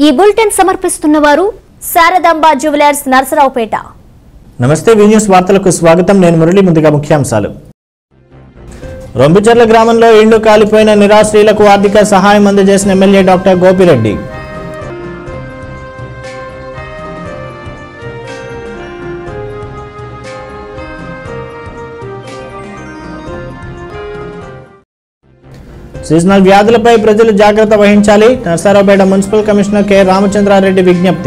ఈ బులెటిన్ సమర్పిస్తున్న వారు శారదాంబ జ్యువెలర్స్ నరసరావుపేట నమస్తే వి న్యూస్ వార్తలకు స్వాగతం నేను మురళి ముందుగా ముఖ్యాంశాలు రొంపిచర్ల గ్రామంలో ఇళ్లు కాలిపోయిన నిరాశ్రయులకు ఆర్థిక సహాయం అందజేసిన ఎమ్మెల్యే డాక్టర్ గోపిరెడ్డి సీజనల్ వ్యాధులపై ప్రజలు జాగ్రత్త వహించాలి Narasaraopet municipal commissioner K Ramachandrareddy విజ్ఞప్తి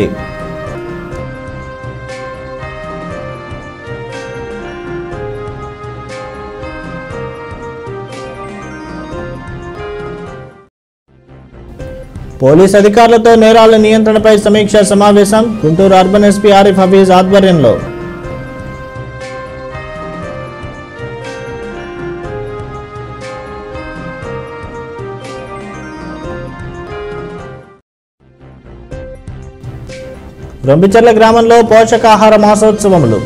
పోలీస్ అధికారులతో నేరాల నియంత్రణపై సమీక్ష సమావేశం గుంటూరు అర్బన్ ఎస్పీ ఆరిఫ్ హఫీజ్ ఆధ్వర్యంలో రొంపిచర్ల గ్రామంలో పోషకాహార మాసోత్సవములు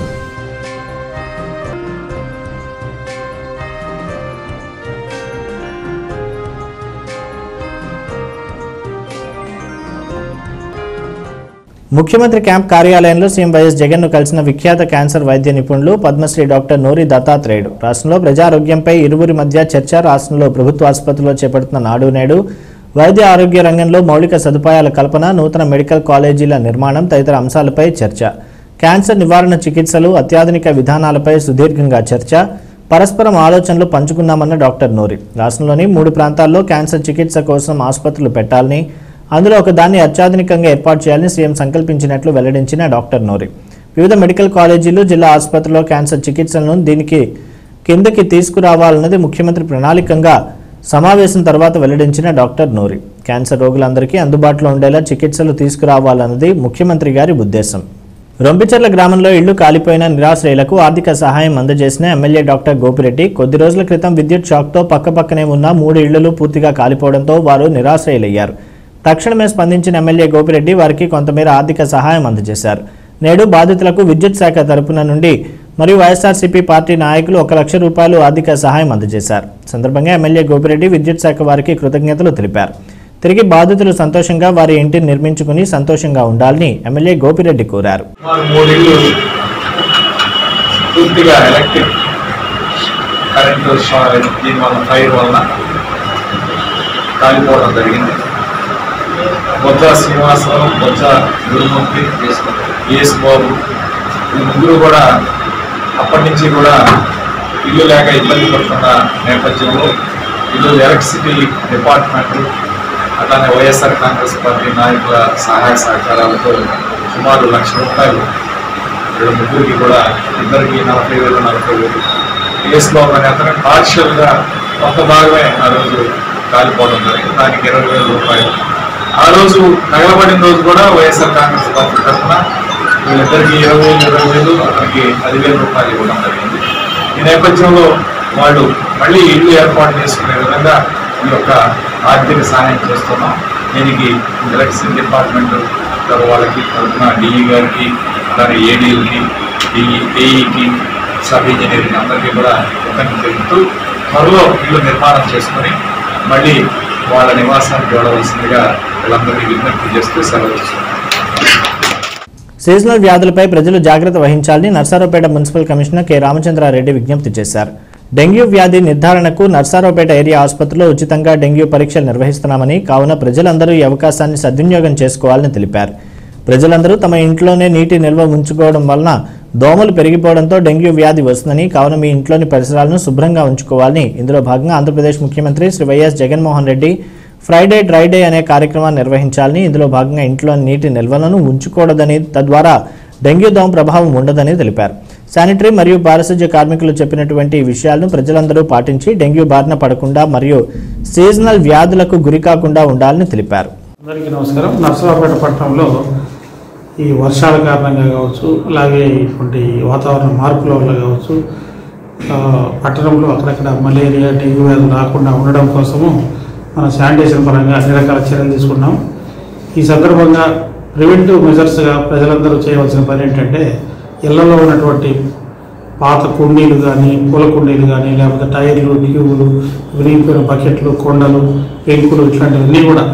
ముఖ్యమంత్రి క్యాంప్ కార్యాలయంలో సీఎం వైఎస్ జగన్ ను కలిసిన విఖ్యాత క్యాన్సర్ వైద్య నిపుణులు పద్మశ్రీ డాక్టర్ నూరి దత్తాత్రేయుడు రాష్ట్రంలో ప్రజారోగ్యంపై ఇరువురి మధ్య చర్చ రాష్ట్రంలో ప్రభుత్వ ఆసుపత్రిలో చేపడుతున్న నాడు నేడు వైద్య ఆరోగ్య రంగంలో మౌలిక సదుపాయాల కల్పన నూతన మెడికల్ కాలేజీల నిర్మాణం తదితర అంశాలపై చర్చ క్యాన్సర్ నివారణ చికిత్సలు అత్యాధునిక విధానాలపై సుదీర్ఘంగా చర్చ పరస్పరం ఆలోచనలు పంచుకున్నామన్న డాక్టర్ నూరి రాష్ట్రంలోని మూడు ప్రాంతాల్లో క్యాన్సర్ చికిత్స కోసం ఆసుపత్రులు పెట్టాలని అందులో ఒక దాన్ని అత్యాధునికంగా ఏర్పాటు చేయాలని సీఎం సంకల్పించినట్లు వెల్లడించిన డాక్టర్ నూరి వివిధ మెడికల్ కాలేజీలు జిల్లా ఆసుపత్రిలో క్యాన్సర్ చికిత్సలను దీనికి కిందకి తీసుకురావాలన్నది ముఖ్యమంత్రి ప్రణాళికంగా సమావేశం తర్వాత వెల్లడించిన డాక్టర్ నూరి క్యాన్సర్ రోగులందరికీ అందుబాటులో ఉండేలా చికిత్సలు తీసుకురావాలన్నది ముఖ్యమంత్రి గారి ఉద్దేశం రొంపిచర్ల గ్రామంలో ఇళ్లు కాలిపోయిన నిరాశ్రయులకు ఆర్థిక సహాయం అందజేసిన ఎమ్మెల్యే డాక్టర్ గోపిరెడ్డి కొద్ది రోజుల క్రితం విద్యుత్ షాక్తో పక్కపక్కనే ఉన్న మూడు ఇళ్లు పూర్తిగా కాలిపోవడంతో వారు నిరాశ్రయులయ్యారు తక్షణమే స్పందించిన ఎమ్మెల్యే గోపిరెడ్డి వారికి కొంతమేర ఆర్థిక సహాయం అందజేశారు నేడు బాధితులకు విద్యుత్ శాఖ తరపున నుండి మరియు వైఎస్ఆర్సీపీ పార్టీ నాయకులు ఒక లక్ష రూపాయలు ఆర్థిక సహాయం అందజేశారు సందర్భంగా ఎమ్మెల్యే గోపిరెడ్డి విద్యుత్ శాఖ వారికి కృతజ్ఞతలు తెలిపారు తిరిగి బాధితులు సంతోషంగా వారి ఇంటిని నిర్మించుకుని సంతోషంగా ఉండాలని ఎమ్మెల్యే గోపిరెడ్డి కోరారు సుమారు మూడిళ్ళు పూర్తిగా ఎలక్ట్రిక్ కరెంటు షా- దీనివల్ల ఫైర్ వలన కాలిపోవడం జరిగింది బొజ్జ శ్రీనివాసరావు బొజ్జ గురుమూర్తి ఏఎస్ బాబు ఈ ముగ్గురు కూడా అప్పటి నుంచి కూడా ఇల్లు లేక ఇబ్బంది పడుతున్న నేపథ్యంలో ఇల్లు ఎలక్ట్రిసిటీ డిపార్ట్మెంట్ అట్లానే వైఎస్ఆర్ కాంగ్రెస్ పార్టీ నాయకుల సహాయ సహకారాలతో సుమారు లక్ష రూపాయలు వీళ్ళ ముగ్గురికి కూడా ఇద్దరికి నలభై వేలు నలభై వేలు కేసు బాబు అనే అతను పార్షియల్గా కొంత భాగమే ఆ రోజు కాలిపోవడం జరిగింది దానికి ఇరవై వేల రూపాయలు ఆ రోజు తగలబడిన రోజు కూడా వైఎస్ఆర్ కాంగ్రెస్ పార్టీ తరఫున వీళ్ళిద్దరికి ఇరవై వేలు ఇరవై వేలు అతనికి పదివేల రూపాయలు ఇవ్వడం జరిగింది ఈ నేపథ్యంలో వాళ్ళు మళ్ళీ ఇల్లు ఏర్పాటు చేసుకునే విధంగా ఈ యొక్క ఆర్థిక సహాయం చేస్తున్నాం దీనికి ఎలక్ట్రిసిటీ డిపార్ట్మెంట్ తరఫు వాళ్ళకి తరఫున డిఈ గారికి అలానే ఏడీలకి డిఈ ఏఈకి సబ్ ఇంజనీరింగ్ అందరికీ కూడా కృతజ్ఞతలు తెలుపుతూ త్వరలో ఇల్లు నిర్మాణం చేసుకొని మళ్ళీ వాళ్ళ నివాసానికి వెళ్ళవలసిందిగా వీళ్ళందరికీ విజ్ఞప్తి చేస్తూ సెలవు ఇస్తున్నాం సీజనల్ వ్యాధులపై ప్రజలు జాగ్రత్త వహించాలని Narasaraopet municipal commissioner K Ramachandrareddy విజ్ఞప్తి చేశారు డెంగ్యూ వ్యాధి నిర్ధారణకు నర్సారావుపేట ఏరియా ఆసుపత్రిలో ఉచితంగా డెంగ్యూ పరీక్షలు నిర్వహిస్తున్నామని కావున ప్రజలందరూ ఈ అవకాశాన్ని సద్వినియోగం చేసుకోవాలని తెలిపారు ప్రజలందరూ తమ ఇంట్లోనే నీటి నిల్వ ఉంచుకోవడం వలన దోమలు పెరిగిపోవడంతో డెంగ్యూ వ్యాధి వస్తుందని కావున మీ ఇంట్లోని పరిసరాలను శుభ్రంగా ఉంచుకోవాలని ఇందులో భాగంగా ఆంధ్రప్రదేశ్ ముఖ్యమంత్రి Shri YS Jaganmohan Reddy Friday dry day అనే కార్యక్రమాన్ని నిర్వహించాలని ఇందులో భాగంగా ఇంట్లో నీటి నిల్వలను ఉంచకూడదని తద్వారా డెంగ్యూ దోమ ప్రభావం ఉండదని తెలిపారు శానిటరీ మరియు పారిశుధ్య కార్మికులు చెప్పినటువంటి ఈ విషయాలను ప్రజలందరూ పాటించి డెంగ్యూ బారిన పడకుండా మరియు సీజనల్ వ్యాధులకు గురికాకుండా ఉండాలని తెలిపారు అందరికీ నమస్కారం నర్సరావుపేట పట్టణంలో ఈ వర్షాల కారణంగా కావచ్చు అలాగే ఇటువంటి వాతావరణ మార్పుల వల్ల కావచ్చు ఆ, పట్టణంలో అక్కడక్కడ మలేరియా డెంగ్యూ వ్యాధులు రాకుండా ఉండడం కోసము మన శానిటేషన్ పరంగా అన్ని రకాల చర్యలు తీసుకున్నాం ఈ సందర్భంగా ప్రివెంటివ్ మెజర్స్గా ప్రజలందరూ చేయవలసిన పని ఏంటంటే ఇళ్లలో ఉన్నటువంటి పాత కుండీలు కానీ పూల కుండీలు కానీ లేకపోతే టైర్లు ట్యూబులు విరిగిపోయిన బకెట్లు కొండలు పెంకులు ఇట్లాంటివన్నీ కూడా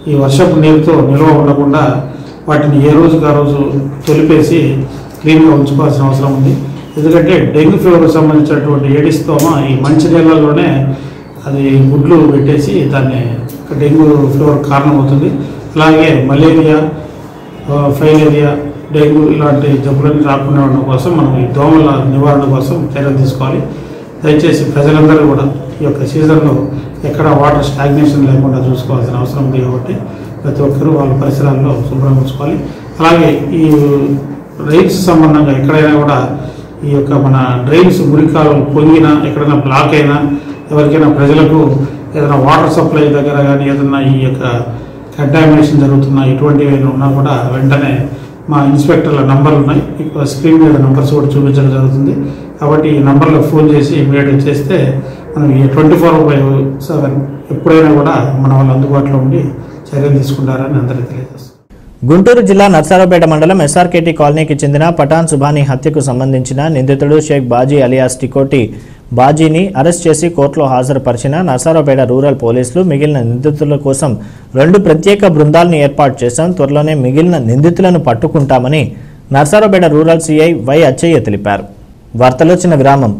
ఈ వర్షపు నీరుతో నిల్వ ఉండకుండా వాటిని ఏ రోజుకి ఆ రోజు తొలిపేసి క్లీన్గా ఉంచుకోవాల్సిన అవసరం ఉంది ఎందుకంటే డెంగ్యూ ఫీవర్కి సంబంధించినటువంటి ఏడిస్ దోమ ఈ మంచి నీళ్ళలోనే అది గుడ్లు పెట్టేసి దాన్ని డెంగ్యూ ఫీవర్ కారణమవుతుంది అలాగే మలేరియా ఆ, ఫైలేరియా డెంగ్యూ ఇలాంటి జబ్బులన్నీ రాకుండా ఉండడం కోసం మనం ఈ దోమల నివారణ కోసం చర్యలు తీసుకోవాలి దయచేసి ప్రజలందరూ కూడా ఈ యొక్క సీజన్లో ఎక్కడ వాటర్ స్టాగ్నేషన్ లేకుండా చూసుకోవాల్సిన అవసరం ఉంది కాబట్టి ప్రతి ఒక్కరూ వాళ్ళ పరిసరాల్లో శుభ్రంగా ఉంచుకోవాలి అలాగే ఈ రైన్స్ సంబంధంగా ఎక్కడైనా కూడా ఈ యొక్క మన డ్రైన్స్ మురికాలు పొంగినా ఎక్కడైనా బ్లాక్ అయినా ఎవరికైనా ప్రజలకు ఏదైనా వాటర్ సప్లై దగ్గర కానీ ఏదైనా ఈ యొక్క కంటామినేషన్ జరుగుతున్న ఇటువంటివి ఏమైనా ఉన్నా కూడా వెంటనే మా ఇన్స్పెక్టర్ల నంబర్లు ఉన్నాయి ఇక్కడ స్క్రీన్ మీద నంబర్స్ కూడా చూపించడం జరుగుతుంది కాబట్టి ఈ నంబర్లో ఫోన్ చేసి ఇమీడియట్ చేస్తే మనం ఈ ట్వంటీ ఫోర్ బై సెవెన్ ఎప్పుడైనా కూడా మన వాళ్ళు అందుబాటులో ఉండి చర్యలు తీసుకుంటారని అందరికీ తెలియజేస్తాం గుంటూరు జిల్లా నర్సారావుపేట మండలం ఎస్ఆర్కేటీ కాలనీకి చెందిన పఠాన్ సుబానీ హత్యకు సంబంధించిన నిందితుడు షేక్ బాజీ అలియాస్ టికోటి బాజీని అరెస్ట్ చేసి కోర్టులో హాజరుపరిచిన నర్సారావుపేట రూరల్ పోలీసులు మిగిలిన నిందితుల కోసం రెండు ప్రత్యేక బృందాలను ఏర్పాటు చేశాం త్వరలోనే మిగిలిన నిందితులను పట్టుకుంటామని Narasaraopet rural CI Y Atchaiah తెలిపారు వార్తలో చిన్న విరామం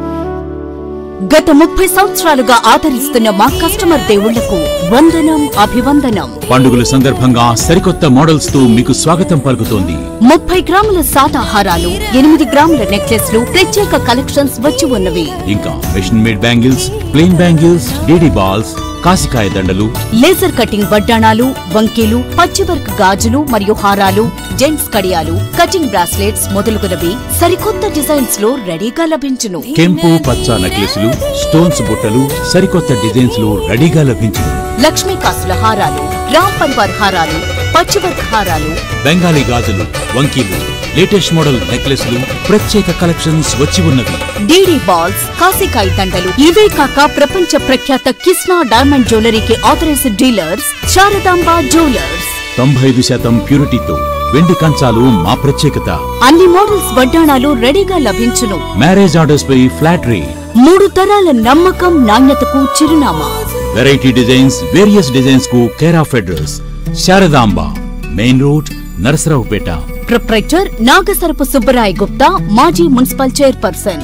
గత ముప్పై సంవత్సరాలుగా ఆదరిస్తున్న మా కస్టమర్ దేవుళ్లకు వందనం అభివందనం పండుగల సందర్భంగా సరికొత్త మోడల్స్ తో మీకు స్వాగతం పలుకుతోంది ముప్పై గ్రాముల సాదాహారాలు ఎనిమిది గ్రాముల నెక్లెస్లు ప్రత్యేక కలెక్షన్స్ వచ్చి ఉన్నవి ఇంకా machine made bangles plain bangles DD balls కాసికాయ దండలు లేజర్ కటింగ్ వడ్డాణాలు వంకీలు పచ్చివర్క్ గాజులు మరియు హారాలు జెంట్స్ కడియాలు కటింగ్ బ్రాస్లెట్స్ మొదలుగునవి సరికొత్త డిజైన్స్ లో రెడీగా లభించును కెంపు పచ్చ నెక్లెస్లు స్టోన్స్ బుట్టలు సరికొత్త డిజైన్స్ లో రెడీగా లభించును లక్ష్మీ కాసుల హారాలు రామ్ పరివార్ హారాలు పచ్చివర్క్ హారాలు బెంగాలీ గాజులు వంకీలు లేటెస్ట్ మోడల్ నెక్లెస్లు ప్రత్యేక కలెక్షన్స్ వచ్చి ఉన్నవి డీడీ బాల్స్ కాసికాయ దండలు ఇవే కాక ప్రపంచ ప్రఖ్యాత కిస్నా డైమండ్ జ్యువెలరీకి ఆథరైజ్డ్ డీలర్స్ శారదాంబ జ్యువెలర్స్ తొంభై ఐదు శాతం ప్యూరిటీతో వెండి కంచాలు మా ప్రత్యేకత అన్ని మోడల్స్ వడ్డాణాలు రెడీగా లభించును మ్యారేజ్ ఆర్డర్స్ పై ఫ్లాట్ రేట్ మూడు తరాల నమ్మకం నాణ్యతకు చిరునామా వెరైటీ డిజైన్స్ వేరియస్ డిజైన్స్ కు care of address Sharadamba main road Narasaraopet proprietor Nagasarapu Subbarai Gupta మాజీ మున్సిపల్ చైర్పర్సన్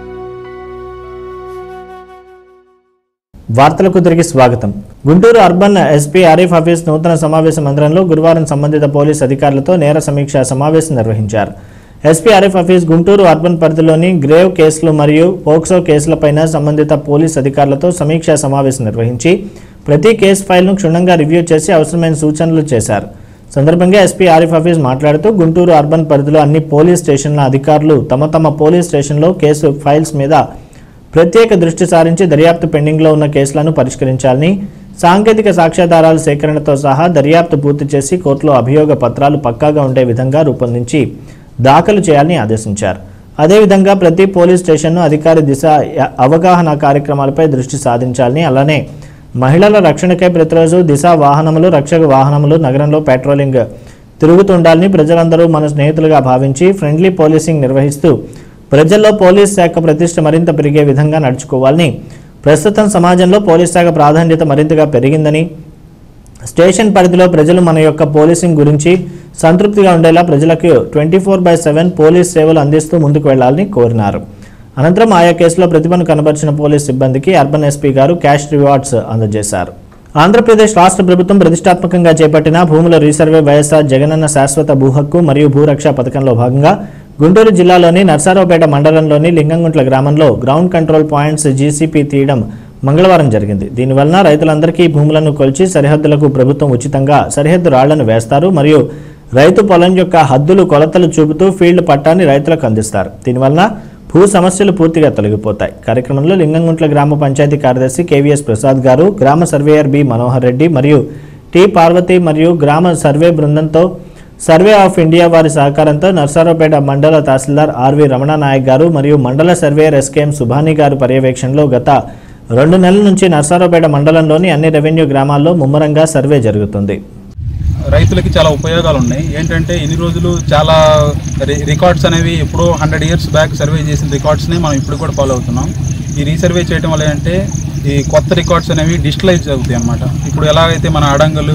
వార్తలకు తిరిగి స్వాగతం గుంటూరు అర్బన్ ఎస్పీ ఆరిఫ్ హఫీజ్ నూతన సమావేశ మందిరంలో గురువారం సంబంధిత పోలీస్ అధికారులతో నేర సమీక్ష సమావేశం నిర్వహించారు ఎస్పీ ఆరిఫ్ హఫీజ్ గుంటూరు అర్బన్ పరిధిలోని గ్రేవ్ కేసులు మరియు పోక్సో కేసులపైన సంబంధిత పోలీస్ అధికారులతో సమీక్షా సమావేశం నిర్వహించి ప్రతి కేసు ఫైల్ను క్షుణ్ణంగా రివ్యూ చేసి అవసరమైన సూచనలు చేశారు సందర్భంగా ఎస్పీ ఆరిఫ్ హఫీజ్ మాట్లాడుతూ గుంటూరు అర్బన్ పరిధిలో అన్ని పోలీస్ స్టేషన్ల అధికారులు తమ తమ పోలీస్ స్టేషన్లో కేసు ఫైల్స్ మీద ప్రత్యేక దృష్టి సారించి దర్యాప్తు పెండింగ్లో ఉన్న కేసులను పరిష్కరించాలని సాంకేతిక సాక్ష్యాధారాల సేకరణతో సహా దర్యాప్తు పూర్తి చేసి కోర్టులో అభియోగ పత్రాలు పక్కాగా ఉండే విధంగా రూపొందించి దాఖలు చేయాలని ఆదేశించారు అదేవిధంగా ప్రతి పోలీస్ స్టేషన్ను అధికారి దిశ య- అవగాహన కార్యక్రమాలపై దృష్టి సాధించాలని అలానే మహిళల రక్షణకై ప్రతిరోజు దిశ వాహనములు రక్షక వాహనములు నగరంలో పెట్రోలింగ్ తిరుగుతుండాలని ప్రజలందరూ మన స్నేహితులుగా భావించి ఫ్రెండ్లీ పోలీసింగ్ నిర్వహిస్తూ ప్రజల్లో పోలీస్ శాఖ ప్రతిష్ట మరింత పెరిగే విధంగా నడుచుకోవాలని ప్రస్తుతం సమాజంలో పోలీస్ శాఖ ప్రాధాన్యత మరింతగా పెరిగిందని స్టేషన్ పరిధిలో ప్రజలు మన యొక్క పోలీసింగ్ గురించి సంతృప్తిగా ఉండేలా ప్రజలకు twenty four by seven police సేవలు అందిస్తూ ముందుకు వెళ్లాలని కోరినారు అనంతరం ఆయా కేసులో ప్రతిభను కనబరిచిన పోలీస్ సిబ్బందికి అర్బన్ ఎస్పీ గారు క్యాష్ రివార్డ్స్ అందజేశారు ఆంధ్రప్రదేశ్ రాష్ట్ర ప్రభుత్వం ప్రతిష్టాత్మకంగా చేపట్టిన భూముల రీసర్వే వైఎస్ఆర్ జగనన్న శాశ్వత భూ హక్కు మరియు భూరక్ష పథకంలో భాగంగా గుంటూరు జిల్లాలోని నర్సారావుపేట మండలంలోని లింగంగుంట్ల గ్రామంలో గ్రౌండ్ కంట్రోల్ పాయింట్స్ జీసీపీ తీయడం మంగళవారం జరిగింది దీనివలన రైతులందరికీ భూములను కొలిచి సరిహద్దులకు ప్రభుత్వం ఉచితంగా సరిహద్దు రాళ్లను వేస్తారు మరియు రైతు పొలం యొక్క హద్దులు కొలతలు చూపుతూ ఫీల్డ్ పట్టాన్ని రైతులకు అందిస్తారు దీనివలన భూ సమస్యలు పూర్తిగా తొలగిపోతాయి కార్యక్రమంలో లింగంగుంట్ల గ్రామ పంచాయతీ కార్యదర్శి కేవీఎస్ ప్రసాద్ గారు గ్రామ సర్వేయర్ బి మనోహర్ రెడ్డి మరియు టి పార్వతి మరియు గ్రామ సర్వే బృందంతో సర్వే ఆఫ్ ఇండియా వారి సహకారంతో నర్సారావుపేట మండల తహసీల్దార్ ఆర్వి రమణ నాయక్ గారు మరియు మండల సర్వేయర్ ఎస్కేఎం సుభాని గారు పర్యవేక్షణలో గత రెండు నెలల నుంచి నర్సారావుపేట మండలంలోని అన్ని రెవెన్యూ గ్రామాల్లో ముమ్మరంగా సర్వే జరుగుతుంది రైతులకి చాలా ఉపయోగాలు ఉన్నాయి ఏంటంటే ఇన్ని రోజులు చాలా రి- రికార్డ్స్ అనేవి ఎప్పుడో హండ్రెడ్ ఇయర్స్ బ్యాక్ సర్వే చేసిన రికార్డ్స్ని మనం ఇప్పుడు కూడా ఫాలో అవుతున్నాం ఈ రీసర్వే చేయడం వల్ల ఏంటంటే ఈ కొత్త రికార్డ్స్ అనేవి డిజిటలైజ్ అవుతాయి అనమాట ఇప్పుడు ఎలాగైతే మన అడంగలు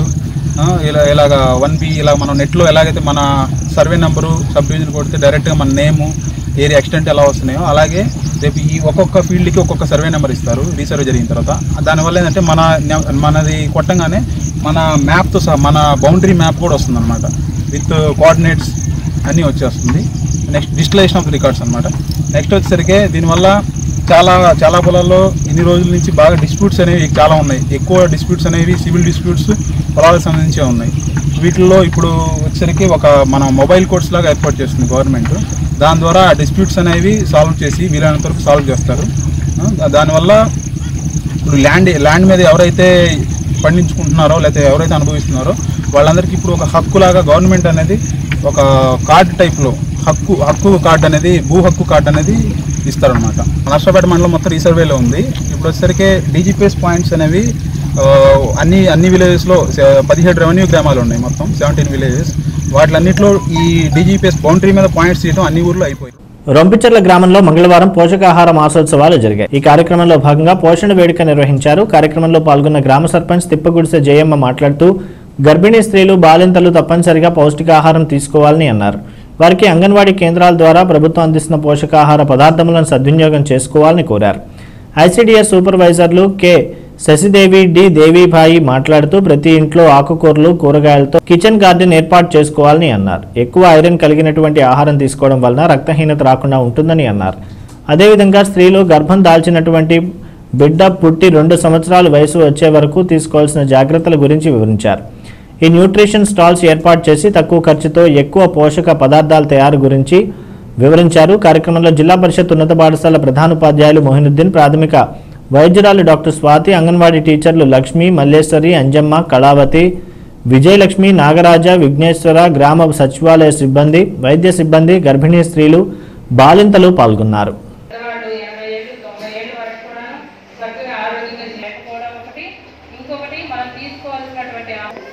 ఆ, ఇలా ఇలాగ వన్ బి ఇలా మనం నెట్లో ఎలాగైతే మన సర్వే నెంబరు సబ్ డివిజన్ కొడితే డైరెక్ట్గా మన నేము ఏరియా ఎక్స్టెంట్ ఎలా వస్తున్నాయో అలాగే రేపు ఈ ఒక్కొక్క ఫీల్డ్కి ఒక్కొక్క సర్వే నెంబర్ ఇస్తారు రీసర్వే జరిగిన తర్వాత దానివల్ల ఏంటంటే మన నె- మనది కొట్టంగానే మన మ్యాప్తో సహా మన బౌండరీ మ్యాప్ కూడా వస్తుంది అనమాట విత్ కోఆర్డినేట్స్ అన్నీ వచ్చేస్తుంది next digitalisation of the records అనమాట నెక్స్ట్ వచ్చేసరికి దీనివల్ల చాలా చాలా పొలాల్లో ఇన్ని రోజుల నుంచి బాగా డిస్ప్యూట్స్ అనేవి చాలా ఉన్నాయి ఎక్కువ డిస్ప్యూట్స్ అనేవి సివిల్ డిస్ప్యూట్స్ పొలాలకు సంబంధించే ఉన్నాయి వీటిల్లో ఇప్పుడు వచ్చేసరికి ఒక మన మొబైల్ కోర్స్ లాగా ఏర్పాటు చేస్తుంది గవర్నమెంట్ దాని ద్వారా డిస్ప్యూట్స్ అనేవి సాల్వ్ చేసి వీలైనంత వరకు సాల్వ్ చేస్తారు ఆ, దానివల్ల ఇప్పుడు ల్యాండ్ ల్యాండ్ మీద ఎవరైతే పండించుకుంటున్నారో లేకపోతే ఎవరైతే అనుభవిస్తున్నారో వాళ్ళందరికీ ఇప్పుడు ఒక హక్కులాగా గవర్నమెంట్ అనేది ఒక కార్డు టైప్లో హక్కు హక్కు కార్డు అనేది భూ హక్కు కార్డు అనేది ఇస్తారనమాట నర్సపేట మండలం మొత్తం రీసర్వేలో ఉంది ఇప్పుడు వచ్చేసరికి డీజీపీఎస్ పాయింట్స్ అనేవి ఆ, అన్ని అన్ని విలేజెస్లో పదిహేడు రెవెన్యూ గ్రామాలు ఉన్నాయి మొత్తం సెవెంటీన్ విలేజెస్ వాటిలన్నింటిలో ఈ డీజీపీఎస్ బౌండరీ మీద పాయింట్స్ తీయడం అన్ని ఊర్లో అయిపోయింది రొంపిచెర్ల గ్రామంలో మంగళవారం పోషకాహార మాసోత్సవాలు జరిగాయి ఈ కార్యక్రమంలో భాగంగా పోషణ వేడుక నిర్వహించారు కార్యక్రమంలో పాల్గొన్న గ్రామ సర్పంచ్ తిప్పగుడిసె జయమ్మ మాట్లాడుతూ గర్భిణీ స్త్రీలు బాలింతలు తప్పనిసరిగా పౌష్టికాహారం తీసుకోవాలని అన్నారు వారికి అంగన్వాడీ కేంద్రాల ద్వారా ప్రభుత్వం అందిస్తున్న పోషకాహార పదార్థములను సద్వినియోగం చేసుకోవాలని కోరారు ఐసీడీఎస్ సూపర్వైజర్లు కె శశిదేవి డి దేవీభాయి మాట్లాడుతూ ప్రతి ఇంట్లో ఆకుకూరలు కూరగాయలతో కిచెన్ గార్డెన్ ఏర్పాటు చేసుకోవాలని అన్నారు ఎక్కువ ఐరన్ కలిగినటువంటి ఆహారం తీసుకోవడం వలన రక్తహీనత రాకుండా ఉంటుందని అన్నారు అదేవిధంగా స్త్రీలు గర్భం దాల్చినటువంటి బిడ్డ పుట్టి రెండు సంవత్సరాల వయసు వచ్చే వరకు తీసుకోవాల్సిన జాగ్రత్తల గురించి వివరించారు ఈ న్యూట్రిషన్ స్టాల్స్ ఏర్పాటు చేసి తక్కువ ఖర్చుతో ఎక్కువ పోషక పదార్థాల తయారు గురించి వివరించారు కార్యక్రమంలో జిల్లా పరిషత్ ఉన్నత పాఠశాల ప్రధానోపాధ్యాయులు మొహినుద్దీన్ ప్రాథమిక వైద్యురాలు డాక్టర్ స్వాతి అంగన్వాడీ టీచర్లు లక్ష్మి మల్లేశ్వరి అంజమ్మ కళావతి విజయలక్ష్మి నాగరాజ విఘ్నేశ్వర గ్రామ సచివాలయ సిబ్బంది వైద్య సిబ్బంది గర్భిణీ స్త్రీలు బాలింతలు పాల్గొన్నారు పెద్దవాళ్ళు ఎనభై ఏళ్ళు తొంభై ఏళ్ళు వరకు కూడా చక్కగా ఆరోగ్యంగా లేకపోవడం ఒకటి ఇంకొకటి మనం తీసుకోవాల్సినటువంటి ఆహారం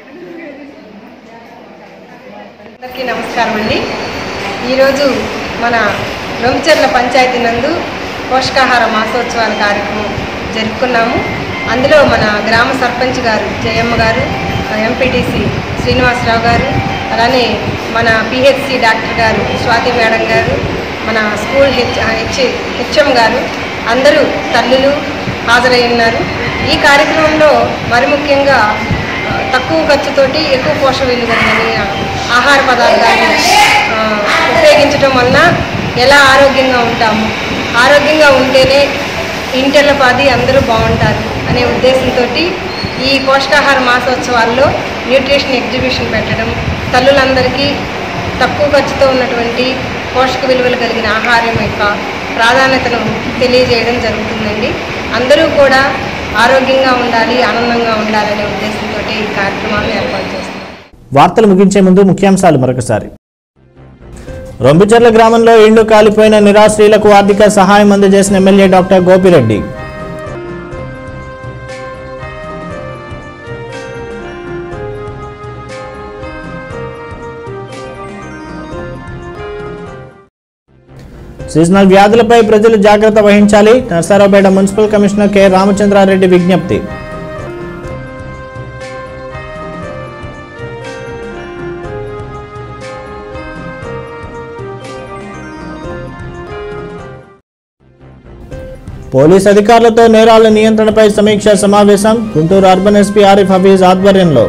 అందరికీ నమస్కారం అండి ఈరోజు మన రొంచెర్ల పంచాయతీ నందు పోషకాహార మాసోత్సవాల కార్యక్రమం జరుపుకున్నాము అందులో మన గ్రామ సర్పంచ్ గారు జయమ్మ గారు ఎంపీటీసీ శ్రీనివాసరావు గారు అలానే మన పిహెచ్సి డాక్టర్ గారు స్వాతి మేడం గారు మన స్కూల్ హెచ్ హెచ్ హెచ్ఎం గారు అందరూ తల్లులు హాజరై ఉన్నారు ఈ కార్యక్రమంలో మరి ముఖ్యంగా ఆ, తక్కువ ఖర్చుతోటి ఎక్కువ పోషక విలువ కలిగిన ఆహార పదార్థాలు ఆ, ఉపయోగించడం వలన ఎలా ఆరోగ్యంగా ఉంటాము ఆరోగ్యంగా ఉంటేనే ఇంటిల పాది అందరూ బాగుంటారు అనే ఉద్దేశంతో ఈ పోషకాహార మాసోత్సవాల్లో న్యూట్రిషన్ ఎగ్జిబిషన్ పెట్టడం తల్లులందరికీ తక్కువ ఖర్చుతో ఉన్నటువంటి పోషక విలువలు కలిగిన ఆహారం యొక్క ప్రాధాన్యతను తెలియజేయడం జరుగుతుందండి అందరూ కూడా ఆరోగ్యంగా ఉండాలి ఆనందంగా ఉండాలనే ఉద్దేశంతో ఈ కార్యక్రమాన్ని ఏర్పాటు చేస్తున్నాం వార్తలు ముగించే ముందు ముఖ్యాంశాలు మరొకసారి రొంపిచెర్ల గ్రామంలో ఇండ్లు కాలిపోయిన నిరాశ్రీలకు ఆర్థిక సహాయం అందజేసిన ఎమ్మెల్యే డాక్టర్ గోపిరెడ్డి సీజనల్ వ్యాధులపై ప్రజలు జాగ్రత్త వహించాలి Narasaraopet municipal commissioner K Ramachandrareddy విజ్ఞప్తి పోలీస్ అధికారులతో నేరాల నియంత్రణపై సమీక్ష సమావేశం గుంటూరు అర్బన్ ఎస్పీ ఆరిఫ్ హఫీజ్ ఆధ్వర్యంలో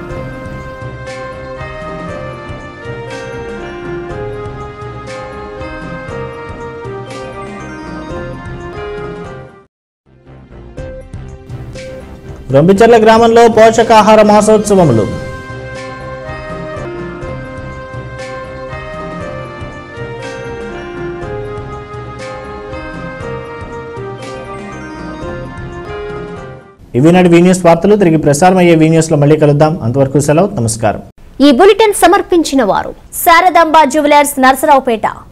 రొంపిచెర్ల గ్రామంలో పోషకాహార మాసోత్సవములు ఇవి నాటి వీ న్యూస్ వార్తలు తిరిగి ప్రసారం అయ్యే వీ న్యూస్లో మళ్ళీ కలుద్దాం అంతవరకు సెలవు నమస్కారం ఈ బులెటిన్ సమర్పించిన వారు శారదాంబ జ్యువెలర్స్ నర్సరావుపేట